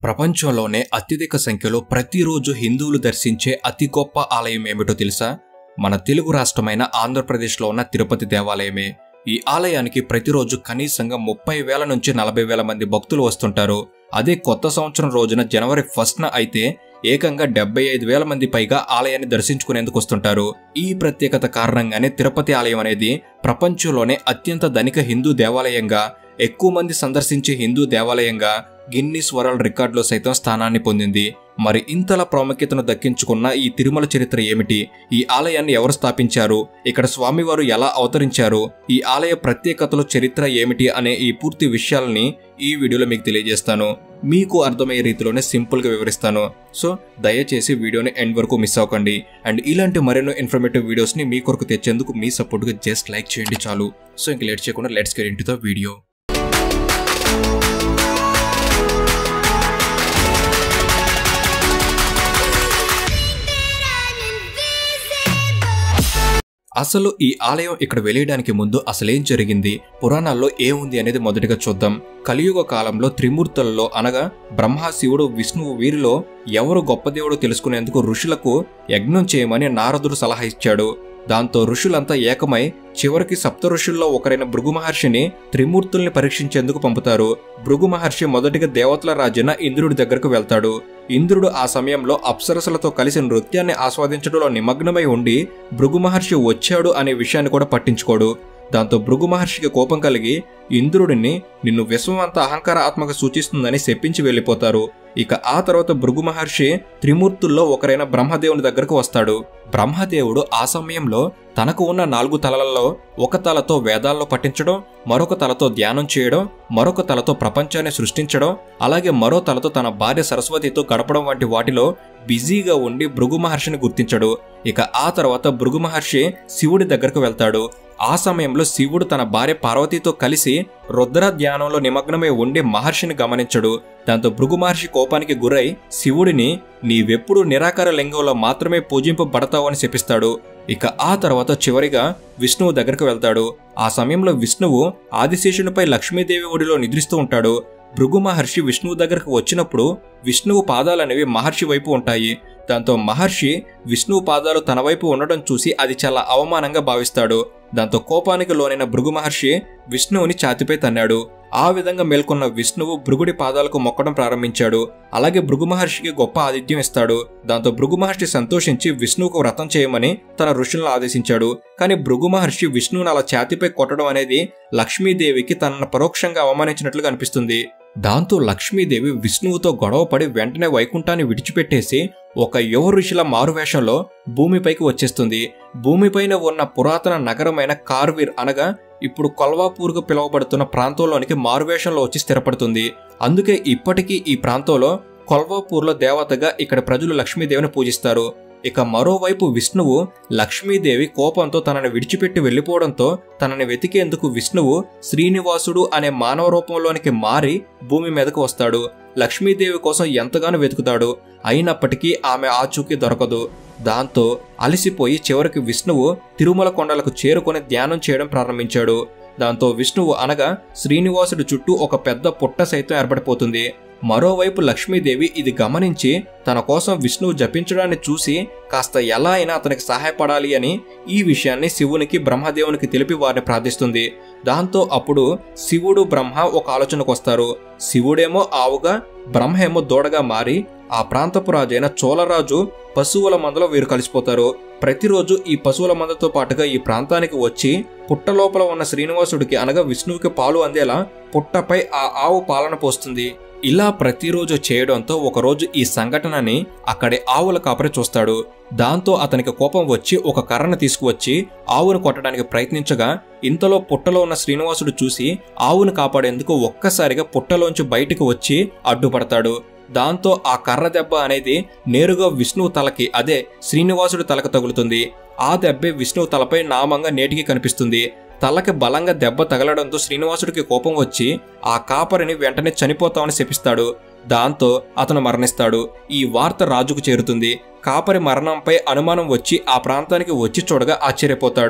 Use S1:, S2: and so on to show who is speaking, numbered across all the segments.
S1: ప్రపంచంలోనే అత్యధిక సంఖ్యలో ప్రతిరోజు హిందువులు దర్శించే అతి గొప్ప ఆలయం ఏమిటో తెలుసా మన తెలుగు రాష్ట్రమైన ఆంధ్రప్రదేశ్లో ఉన్న తిరుపతి దేవాలయమే ఈ ఆలయానికి ప్రతిరోజు కనీసంగా ముప్పై వేల నుంచి నలభై వేల మంది భక్తులు వస్తుంటారు అదే కొత్త సంవత్సరం రోజున జనవరి ఫస్ట్న అయితే ఏకంగా డెబ్బై ఐదు వేల మంది పైగా ఆలయాన్ని దర్శించుకునేందుకు వస్తుంటారు ఈ ప్రత్యేకత కారణంగానే తిరుపతి ఆలయం అనేది ప్రపంచంలోనే అత్యంత ధనిక హిందూ దేవాలయంగా ఎక్కువ మంది సందర్శించే హిందూ దేవాలయంగా గిన్నిస్ వరల్డ్ రికార్డులో సైతం స్థానాన్ని పొందింది మరి ఇంతలా ప్రాముఖ్యతను దక్కించుకున్న ఈ తిరుమల చరిత్ర ఏమిటి ఈ ఆలయాన్ని ఎవరు స్థాపించారు ఇక్కడ స్వామివారు ఎలా అవతరించారు ఈ ఆలయ ప్రత్యేకతల చరిత్ర ఏమిటి అనే ఈ పూర్తి విషయాలని ఈ వీడియోలో మీకు తెలియజేస్తాను మీకు అర్థమయ్యే రీతిలోనే సింపుల్గా వివరిస్తాను సో దయచేసి వీడియోని ఎండ్ వరకు మిస్ అవ్వకండి అండ్ ఇలాంటి మరెన్నో ఇన్ఫర్మేటివ్ వీడియోస్ని మీ కొరకు తెచ్చేందుకు మీ సపోర్ట్గా జస్ట్ లైక్ చేయండి చాలు సో ఇంక లేట్ చేయకుండా let's get in the video అసలు ఈ ఆలయం ఇక్కడ వెలియడానికి ముందు అసలేం జరిగింది పురాణాల్లో ఏముంది అనేది మొదటిగా చూద్దాం కలియుగ కాలంలో త్రిమూర్తులలో అనగా బ్రహ్మ శివుడు విష్ణువు వీరిలో ఎవరు గొప్ప దేవుడో తెలుసుకునేందుకు ఋషులకు యజ్ఞం చేయమని నారదుడు సలహా ఇచ్చాడు దాంతో ఋషులంతా ఏకమై చివరికి సప్త ఋషుల్లో ఒకరైన భృగు మహర్షిని త్రిమూర్తుల్ని పరీక్షించేందుకు పంపుతారు భృగు మహర్షి మొదటిగా దేవతల రాజైన ఇంద్రుడి దగ్గరకు వెళ్తాడు ఇంద్రుడు ఆ సమయంలో అప్సరసలతో కలిసి నృత్యాన్ని ఆస్వాదించడంలో నిమగ్నమై ఉండి భృగు మహర్షి వచ్చాడు అనే విషయాన్ని కూడా పట్టించుకోడు దాంతో భృగు మహర్షికి కోపం కలిగి ఇంద్రుడిని నిన్ను విశ్వం అంతా అహంకార ఆత్మక సూచిస్తుందని శప్పించి వెళ్ళిపోతారు ఇక ఆ తర్వాత భృగు మహర్షి త్రిమూర్తుల్లో ఒకరైన బ్రహ్మదేవుని దగ్గరకు వస్తాడు బ్రహ్మదేవుడు ఆ సమయంలో తనకు ఉన్న నాలుగు తలలలో ఒక తలతో వేదాల్లో పఠించడం మరొక తలతో ధ్యానం చేయడం మరొక తలతో ప్రపంచాన్ని సృష్టించడం అలాగే మరో తలతో తన భార్య సరస్వతితో గడపడం వంటి వాటిలో బిజీగా ఉండి భృగు మహర్షిని గుర్తించడు ఇక ఆ తర్వాత భృగు మహర్షి శివుడి దగ్గరకు వెళ్తాడు ఆ సమయంలో శివుడు తన భార్య పార్వతీతో కలిసి రుద్ర ధ్యానంలో నిమగ్నమై ఉండి మహర్షిని గమనించడు దాంతో భృగు మహర్షి కోపానికి గురై శివుడిని నీవెప్పుడు నిరాకార లింగంలో మాత్రమే పూజింపబడతావు అని శపిస్తాడు ఇక ఆ తర్వాత చివరిగా విష్ణువు దగ్గరకు వెళ్తాడు ఆ సమయంలో విష్ణువు ఆదిశేషునిపై లక్ష్మీదేవి ఒడిలో నిద్రిస్తూ ఉంటాడు భృగు మహర్షి విష్ణువు దగ్గరకు వచ్చినప్పుడు విష్ణువు పాదాలనేవి మహర్షి వైపు ఉంటాయి దాంతో మహర్షి విష్ణువు పాదాలు తన వైపు ఉండడం చూసి అది చాలా అవమానంగా భావిస్తాడు దాంతో కోపానికి లోనైన భృగు మహర్షి విష్ణువుని ఛాతిపై తన్నాడు ఆ విధంగా మేల్కొన్న విష్ణువు భృగుడి పాదాలకు మొక్కడం ప్రారంభించాడు అలాగే భృగు మహర్షికి గొప్ప ఆతిథ్యం ఇస్తాడు దాంతో భృగు మహర్షి సంతోషించి విష్ణువుకు వ్రతం చేయమని తన ఋషులను ఆదేశించాడు కానీ భృగు మహర్షి విష్ణువుని అలా ఛాతిపై కొట్టడం అనేది లక్ష్మీదేవికి తనను పరోక్షంగా అవమానించినట్లుగా అనిపిస్తుంది దాంతో లక్ష్మీదేవి విష్ణువుతో గొడవపడి వెంటనే వైకుంఠాన్ని విడిచిపెట్టేసి ఒక యువ ఋషుల మారువేషంలో భూమిపైకి వచ్చేస్తుంది భూమిపైన ఉన్న పురాతన నగరమైన కార్వీర్ అనగా ఇప్పుడు కొల్వాపూర్గా పిలువబడుతున్న ప్రాంతంలోనికి మారువేషంలో వచ్చి స్థిరపడుతుంది అందుకే ఇప్పటికీ ఈ ప్రాంతంలో కొల్వాపూర్లో దేవతగా ఇక్కడ ప్రజలు లక్ష్మీదేవిని పూజిస్తారు ఇక మరోవైపు విష్ణువు లక్ష్మీదేవి కోపంతో తనని విడిచిపెట్టి వెళ్ళిపోవడంతో తనని వెతికేందుకు విష్ణువు శ్రీనివాసుడు అనే మానవ రూపంలోనికి మారి భూమి మీదకు వస్తాడు లక్ష్మీదేవి కోసం ఎంతగానో వెతుకుతాడు అయినప్పటికీ ఆమె ఆచూకీ దొరకదు దాంతో అలసిపోయి చివరికి విష్ణువు తిరుమల కొండలకు చేరుకొని ధ్యానం చేయడం ప్రారంభించాడు దాంతో విష్ణువు అనగా శ్రీనివాసుడి చుట్టూ ఒక పెద్ద పుట్ట సైతం ఏర్పడిపోతుంది మరోవైపు లక్ష్మీదేవి ఇది గమనించి తన కోసం విష్ణువు జపించడాన్ని చూసి కాస్త ఎలా అయినా అతనికి సహాయపడాలి అని ఈ విషయాన్ని శివునికి బ్రహ్మదేవునికి తెలిపి వారిని ప్రార్థిస్తుంది దాంతో అప్పుడు శివుడు బ్రహ్మ ఒక ఆలోచనకు వస్తారు శివుడేమో ఆవుగా బ్రహ్మేమో దూడగా మారి ఆ ప్రాంతపు రాజైన చోళరాజు పశువుల మందలో వీరు కలిసిపోతారు ప్రతిరోజు ఈ పశువుల మందతో పాటుగా ఈ ప్రాంతానికి వచ్చి పుట్ట లోపల ఉన్న శ్రీనివాసుడికి అనగా విష్ణువుకి పాలు అందేలా పుట్టపై ఆ ఆవు పాలన పోస్తుంది ఇలా ప్రతిరోజు చేయడంతో ఒకరోజు ఈ సంఘటనని అక్కడి ఆవుల కాపరి చూస్తాడు దాంతో అతనికి కోపం వచ్చి ఒక కర్రను తీసుకువచ్చి ఆవును కొట్టడానికి ప్రయత్నించగా ఇంతలో పుట్టలో ఉన్న శ్రీనివాసుడు చూసి ఆవును కాపాడేందుకు ఒక్కసారిగా పుట్టలోంచి బయటకు వచ్చి అడ్డుపడతాడు దాంతో ఆ కర్ర దెబ్బ అనేది నేరుగా విష్ణువు తలకి అదే శ్రీనివాసుడి తలకు తగులుతుంది ఆ దెబ్బే విష్ణువు తలపై నామంగా నేటికి కనిపిస్తుంది తలకి బలంగా దెబ్బ తగలడంతో శ్రీనివాసుడికి కోపం వచ్చి ఆ కాపరిని వెంటనే చనిపోతామని శపిస్తాడు దాంతో అతను మరణిస్తాడు ఈ వార్త రాజుకు చేరుతుంది కాపరి మరణంపై అనుమానం వచ్చి ఆ ప్రాంతానికి వచ్చి చూడగా ఆశ్చర్యపోతాడు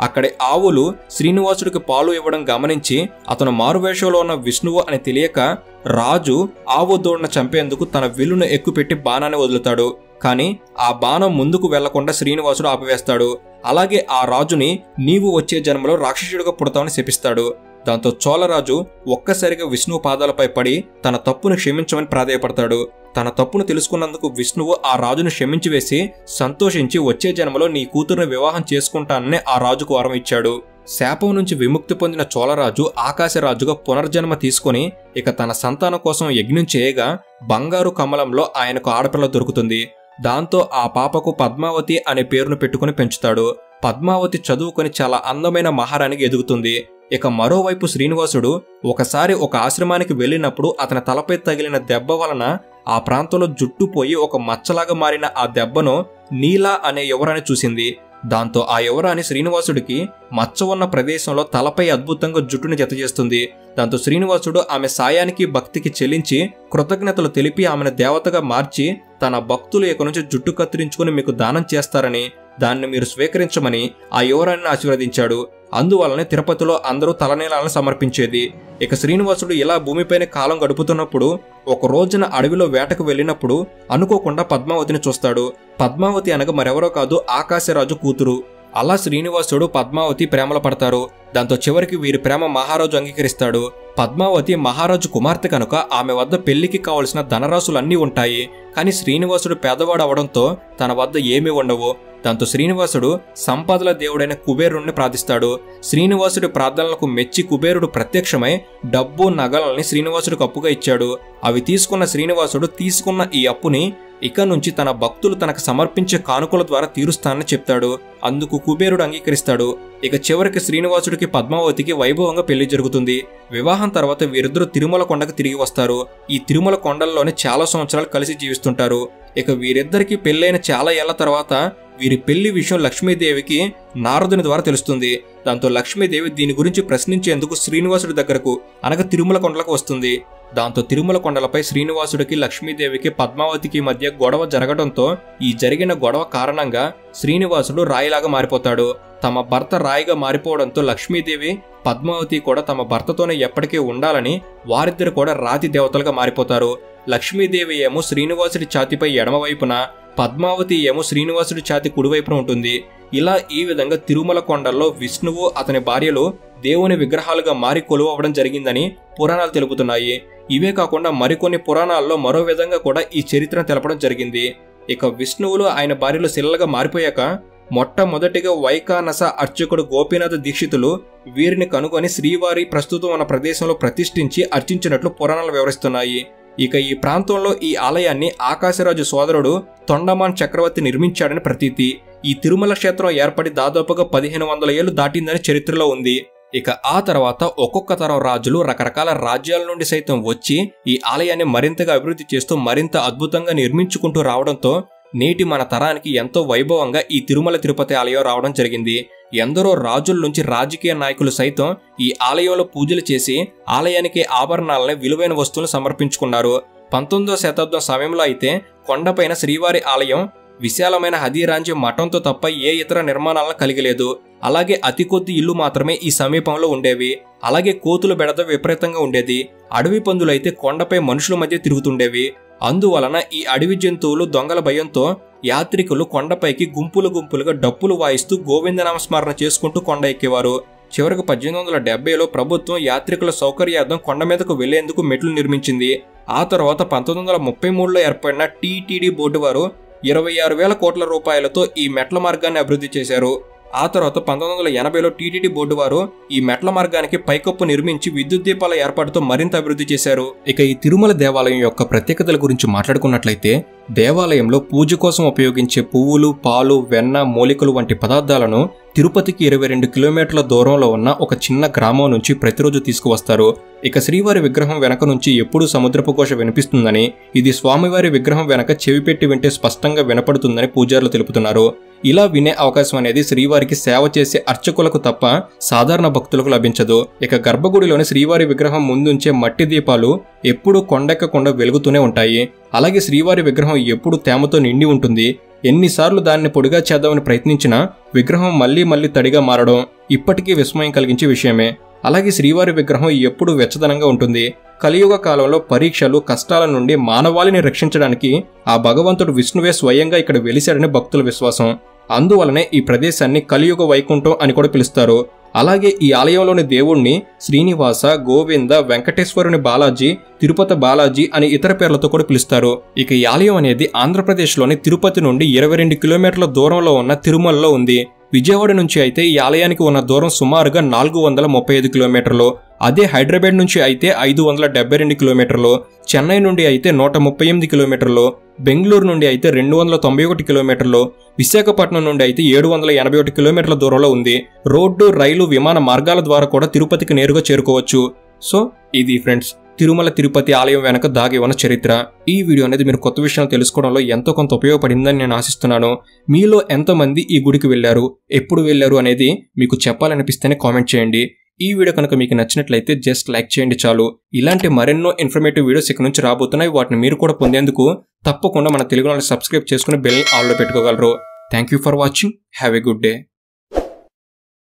S1: అక్కడి ఆవులు శ్రీనివాసుడికి పాలు ఇవ్వడం గమనించి అతను మారువేషంలో ఉన్న విష్ణువు అని తెలియక రాజు ఆవు దూడను చంపేందుకు తన విల్లును ఎక్కుపెట్టి బాణాన్ని వదులుతాడు కానీ ఆ బాణం ముందుకు వెళ్లకుండా శ్రీనివాసుడు ఆపివేస్తాడు అలాగే ఆ రాజుని నీవు వచ్చే జన్మలో రాక్షసుడిగా పుడతావని శపిస్తాడు దాంతో చోళరాజు ఒక్కసారిగా విష్ణువు పాదాలపై పడి తన తప్పును క్షమించమని ప్రాధేయపడతాడు తన తప్పును తెలుసుకున్నందుకు విష్ణువు ఆ రాజును క్షమించి వేసి సంతోషించి వచ్చే జన్మలో నీ కూతురుని వివాహం చేసుకుంటానని ఆ రాజుకు వరం ఇచ్చాడు శాపం నుంచి విముక్తి పొందిన చోళరాజు ఆకాశరాజుగా పునర్జన్మ తీసుకుని ఇక తన సంతానం కోసం యజ్ఞం చేయగా బంగారు కమలంలో ఆయనకు ఆడపిల్ల దొరుకుతుంది దాంతో ఆ పాపకు పద్మావతి అనే పేరును పెట్టుకుని పెంచుతాడు పద్మావతి చదువుకొని చాలా అందమైన మహారాణికి ఎదుగుతుంది ఇక మరోవైపు శ్రీనివాసుడు ఒకసారి ఒక ఆశ్రమానికి వెళ్ళినప్పుడు అతని తలపై తగిలిన దెబ్బ వలన ఆ ప్రాంతంలో జుట్టు పోయి ఒక మచ్చలాగా మారిన ఆ దెబ్బను నీలా అనే యువరాన్ని చూసింది దాంతో ఆ యువరాణి శ్రీనివాసుడికి మచ్చ ఉన్న ప్రదేశంలో తలపై అద్భుతంగా జుట్టుని జతచేస్తుంది దాంతో శ్రీనివాసుడు ఆమె సాయానికి భక్తికి చెల్లించి కృతజ్ఞతలు తెలిపి ఆమెను దేవతగా మార్చి తన భక్తులు ఇక నుంచి జుట్టు కత్తిరించుకుని మీకు దానం చేస్తారని దాన్ని మీరు స్వీకరించమని ఆ యువరాన్ని ఆశీర్వదించాడు అందువలనే తిరుపతిలో అందరూ తలనీలాలను సమర్పించేది ఇక శ్రీనివాసుడు ఇలా భూమిపైన కాలం గడుపుతున్నప్పుడు ఒక రోజున అడవిలో వేటకు వెళ్ళినప్పుడు అనుకోకుండా పద్మావతిని చూస్తాడు పద్మావతి అనగా మరెవరో కాదు ఆకాశరాజు కూతురు అలా శ్రీనివాసుడు పద్మావతి ప్రేమలో పడతారు దాంతో చివరికి వీరి ప్రేమ మహారాజు అంగీకరిస్తాడు పద్మావతి మహారాజు కుమార్తె కనుక ఆమె వద్ద పెళ్లికి కావలసిన ధనరాశులన్నీ ఉంటాయి కానీ శ్రీనివాసుడు పేదవాడు అవడంతో తన వద్ద ఏమీ ఉండవు దాంతో శ్రీనివాసుడు సంపదల దేవుడైన కుబేరుణ్ణి ప్రార్థిస్తాడు శ్రీనివాసుడి ప్రార్థనలకు మెచ్చి కుబేరుడు ప్రత్యక్షమై డబ్బు నగలని శ్రీనివాసుడికి అప్పుగా ఇచ్చాడు అవి తీసుకున్న శ్రీనివాసుడు తీసుకున్న ఈ అప్పుని ఇక నుంచి తన భక్తులు తనకు సమర్పించే కానుకల ద్వారా తీరుస్తానని చెప్తాడు అందుకు కుబేరుడు అంగీకరిస్తాడు ఇక చివరికి శ్రీనివాసుడికి పద్మావతికి వైభవంగా పెళ్లి జరుగుతుంది వివాహం తర్వాత వీరిద్దరూ తిరుమల కొండకు తిరిగి వస్తారు ఈ తిరుమల కొండల్లోనే చాలా సంవత్సరాలు కలిసి జీవిస్తుంటారు ఇక వీరిద్దరికి పెళ్ళైన చాలా ఏళ్ల తర్వాత వీరి పెళ్లి విషయం లక్ష్మీదేవికి నారదుని ద్వారా తెలుస్తుంది దాంతో లక్ష్మీదేవి దీని గురించి ప్రశ్నించేందుకు శ్రీనివాసుడి దగ్గరకు అనగా తిరుమల కొండలకు వస్తుంది దాంతో తిరుమల కొండలపై శ్రీనివాసుడికి లక్ష్మీదేవికి పద్మావతికి మధ్య గొడవ జరగడంతో ఈ జరిగిన గొడవ కారణంగా శ్రీనివాసుడు రాయిలాగా మారిపోతాడు తమ భర్త రాయిగా మారిపోవడంతో లక్ష్మీదేవి పద్మావతి కూడా తమ భర్తతోనే ఎప్పటికీ ఉండాలని వారిద్దరు కూడా రాతి దేవతలుగా మారిపోతారు లక్ష్మీదేవి ఏమో శ్రీనివాసుడి ఛాతిపై ఎడమవైపున పద్మావతి ఏమో శ్రీనివాసుడి ఛాతి కుడివైపున ఉంటుంది ఇలా ఈ విధంగా తిరుమల కొండల్లో విష్ణువు అతని భార్యలు దేవుని విగ్రహాలుగా మారి కొలువవడం జరిగిందని పురాణాలు తెలుపుతున్నాయి ఇవే కాకుండా మరికొన్ని పురాణాల్లో మరో విధంగా కూడా ఈ చరిత్రను తెలపడం జరిగింది ఇక విష్ణువులు ఆయన భార్యలు శిల్లగా మారిపోయాక మొట్టమొదటిగా వైకానస అర్చకుడు గోపీనాథ దీక్షితులు వీరిని కనుగొని శ్రీవారి ప్రస్తుతం ఉన్న ప్రదేశంలో ప్రతిష్ఠించి అర్చించినట్లు పురాణాలు వివరిస్తున్నాయి ఇక ఈ ప్రాంతంలో ఈ ఆలయాన్ని ఆకాశరాజు సోదరుడు తొండమాన్ చక్రవర్తి నిర్మించాడని ప్రతీతి ఈ తిరుమల క్షేత్రం ఏర్పడి దాదాపుగా పదిహేను వందల ఏళ్లు దాటిందని చరిత్రలో ఉంది ఇక ఆ తర్వాత ఒక్కొక్క తరం రాజులు రకరకాల రాజ్యాల నుండి సైతం వచ్చి ఈ ఆలయాన్ని మరింతగా అభివృద్ధి చేస్తూ మరింత అద్భుతంగా నిర్మించుకుంటూ రావడంతో నేటి మన తరానికి ఎంతో వైభవంగా ఈ తిరుమల తిరుపతి ఆలయం రావడం జరిగింది ఎందరో రాజుల నుంచి రాజకీయ నాయకులు సైతం ఈ ఆలయంలో పూజలు చేసి ఆలయానికి ఆభరణాలని విలువైన వస్తువులు సమర్పించుకున్నారు పంతొమ్మిదవ శతాబ్దం సమయంలో అయితే కొండపైన శ్రీవారి ఆలయం విశాలమైన హదీరాంజి మఠంతో తప్ప ఏ ఇతర నిర్మాణాలను కలిగి లేదు అలాగే అతి కొద్ది ఇల్లు మాత్రమే ఈ సమీపంలో ఉండేవి అలాగే కోతుల బెడద విపరీతంగా ఉండేది అడవి పందులైతే కొండపై మనుషుల మధ్య తిరుగుతుండేవి అందువలన ఈ అడవి జంతువులు దొంగల భయంతో యాత్రికులు కొండపైకి గుంపులు గుంపులుగా డప్పులు వాయిస్తూ గోవిందనామస్మరణ చేసుకుంటూ కొండ ఎక్కేవారు చివరకు పద్దెనిమిది వందల డెబ్బైలో ప్రభుత్వం యాత్రికుల సౌకర్యార్థం కొండ మీదకు వెళ్లేందుకు మెట్లు నిర్మించింది ఆ తర్వాత పంతొమ్మిది వందల ముప్పై మూడులో ఏర్పడిన టీటీడీ బోర్డు వారు ఇరవై ఆరు వేల కోట్ల రూపాయలతో ఈ మెట్ల మార్గాన్ని అభివృద్ధి చేశారు ఆ తర్వాత పంతొమ్మిది వందల ఎనభైలో టీటీడీ బోర్డు వారు ఈ మెట్ల మార్గానికి పైకప్పు నిర్మించి విద్యుత్ దీపాల ఏర్పాటుతో మరింత అభివృద్ధి చేశారు ఇక ఈ తిరుమల దేవాలయం యొక్క ప్రత్యేకతల గురించి మాట్లాడుకున్నట్లయితే దేవాలయంలో పూజ కోసం ఉపయోగించే పువ్వులు పాలు వెన్న మూలికలు వంటి పదార్థాలను తిరుపతికి ఇరవై రెండు కిలోమీటర్ల దూరంలో ఉన్న ఒక చిన్న గ్రామం నుంచి ప్రతిరోజు తీసుకువస్తారు ఇక శ్రీవారి విగ్రహం వెనక నుంచి ఎప్పుడూ సముద్రపు ఘోష వినిపిస్తుందని ఇది స్వామివారి విగ్రహం వెనక చెవి పెట్టి వింటే స్పష్టంగా వినపడుతుందని పూజారులు తెలుపుతున్నారు ఇలా వినే అవకాశం అనేది శ్రీవారికి సేవ చేసే అర్చకులకు తప్ప సాధారణ భక్తులకు లభించదు ఇక గర్భగుడిలోని శ్రీవారి విగ్రహం ముందుంచే మట్టి దీపాలు ఎప్పుడూ కొండెక్కకుండా వెలుగుతూనే ఉంటాయి అలాగే శ్రీవారి విగ్రహం ఎప్పుడు తేమతో నిండి ఉంటుంది ఎన్నిసార్లు దాన్ని పొడిగా చేద్దామని ప్రయత్నించినా విగ్రహం మళ్లీ మళ్లీ తడిగా మారడం ఇప్పటికీ విస్మయం కలిగించే విషయమే అలాగే శ్రీవారి విగ్రహం ఎప్పుడూ వెచ్చదనంగా ఉంటుంది కలియుగ కాలంలో పరీక్షలు కష్టాల నుండి మానవాళిని రక్షించడానికి ఆ భగవంతుడు విష్ణువే స్వయంగా ఇక్కడ వెలిశాడని భక్తుల విశ్వాసం అందువలనే ఈ ప్రదేశాన్ని కలియుగ వైకుంఠం అని కూడా పిలుస్తారు అలాగే ఈ ఆలయంలోని దేవుణ్ణి శ్రీనివాస గోవింద వెంకటేశ్వరుని బాలాజీ తిరుపతి బాలాజీ అని ఇతర పేర్లతో కూడా పిలుస్తారు ఇక ఈ ఆలయం అనేది ఆంధ్రప్రదేశ్లోని తిరుపతి నుండి ఇరవై రెండు కిలోమీటర్ల దూరంలో ఉన్న తిరుమలలో ఉంది విజయవాడ నుంచి అయితే ఈ ఆలయానికి ఉన్న దూరం సుమారుగా నాలుగు వందల ముప్పై ఐదు కిలోమీటర్లు అదే హైదరాబాద్ నుంచి అయితే ఐదు వందల డెబ్బై రెండు కిలోమీటర్లు చెన్నై నుండి అయితే నూట ముప్పై ఎనిమిది కిలోమీటర్లు బెంగళూరు నుండి అయితే రెండు వందల తొంభై ఒకటి కిలోమీటర్లు విశాఖపట్నం నుండి అయితే ఏడు వందల ఎనభై ఒకటి కిలోమీటర్ల దూరంలో ఉంది రోడ్డు రైలు విమాన మార్గాల ద్వారా కూడా తిరుపతికి నేరుగా చేరుకోవచ్చు సో ఇది ఫ్రెండ్స్ తిరుమల తిరుపతి ఆలయం వెనక దాగి ఉన్న చరిత్ర ఈ వీడియో అనేది మీరు కొత్త విషయాలు తెలుసుకోవడంలో ఎంతో కొంత ఉపయోగపడిందని నేను ఆశిస్తున్నాను మీలో ఎంతమంది ఈ గుడికి వెళ్ళారు ఎప్పుడు వెళ్ళారు అనేది మీకు చెప్పాలనిపిస్తేనే కామెంట్ చేయండి ఈ వీడియో కనుక మీకు నచ్చినట్లయితే జస్ట్ లైక్ చేయండి చాలు ఇలాంటి మరెన్నో ఇన్ఫర్మేటివ్ వీడియోస్ ఇక్కడ నుంచి రాబోతున్నాయి వాటిని మీరు కూడా పొందేందుకు తప్పకుండా మన తెలుగు సబ్స్క్రైబ్ చేసుకుని బెల్ ఆల్లో పెట్టుకోగలరు thank you for watching have a good day